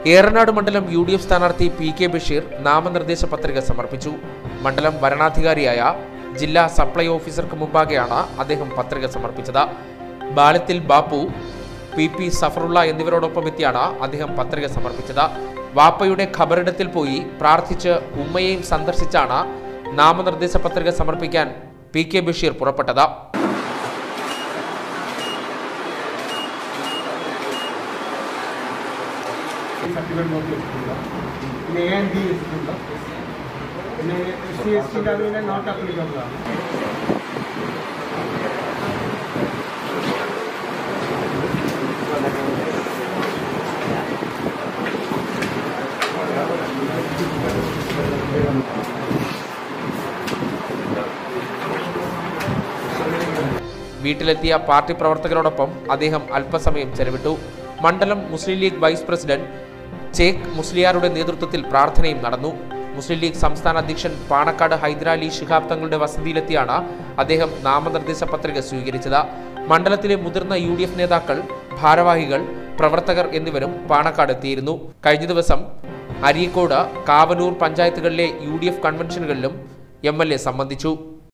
ഏറനാട് മണ്ഡലം U D F സ്ഥാനാർത്ഥി P K Basheer നാമനിർദ്ദേശ പത്രിക സമർപ്പിച്ചു മണ്ഡലം വരണാധികാരിയായ ജില്ലാ സപ്ലൈ ഓഫീസർക്ക് മുമ്പാകെയാണ് അദ്ദേഹം പത്രിക സമർപ്പിച്ചത് ബാലത്തിൽ ബാപ്പു പി പി സഫറുള്ള എന്നിവരോടൊപ്പം എത്തിയാണ് അദ്ദേഹം പത്രിക സമർപ്പിച്ചത് വാപ്പയുടെ ഖബറിടത്തിൽ പോയി പ്രാർത്ഥിച്ച് ഉമ്മയെയും സന്ദർശിച്ചാണ് നാമനിർദ്ദേശ പത്രിക സമർപ്പിക്കാൻ പി കെ ബഷീർ പുറപ്പെട്ടത് സർട്ടിഫിക്കറ്റ് നോക്കി വെച്ചിട്ടുണ്ട് പിന്നെ എ എൻ ബി വെച്ചിട്ടുണ്ട് പിന്നെ എസ് സി എസ് ടിൻ്റെ അതിന് നോട്ട് അപ്ലിക്കബിൾ ആണ് വീട്ടിലെത്തിയ പാർട്ടി പ്രവർത്തകരോടൊപ്പം അദ്ദേഹം അല്പസമയം ചെലവിട്ടു മണ്ഡലം മുസ്ലിം ലീഗ് വൈസ് പ്രസിഡന്റ് ചേക്ക് മുസ്ലിയാരുടെ നേതൃത്വത്തിൽ പ്രാർത്ഥനയും നടന്നു മുസ്ലിം ലീഗ് സംസ്ഥാന അധ്യക്ഷൻ പാണക്കാട് ഹൈദരാലി ശിഹാബ് തങ്ങളുടെ വസതിയിലെത്തിയാണ് അദ്ദേഹം നാമനിർദ്ദേശ പത്രിക സ്വീകരിച്ചത് മണ്ഡലത്തിലെ മുതിർന്ന യു ഡി എഫ് നേതാക്കൾ ഭാരവാഹികൾ പ്രവർത്തകർ എന്നിവരും പാണക്കാട് എത്തിയിരുന്നു കഴിഞ്ഞ ദിവസം അരീക്കോട് കാവനൂർ പഞ്ചായത്തുകളിലെ യു ഡി എഫ് കൺവെൻഷനുകളിലും എം എൽ എ സംബന്ധിച്ചു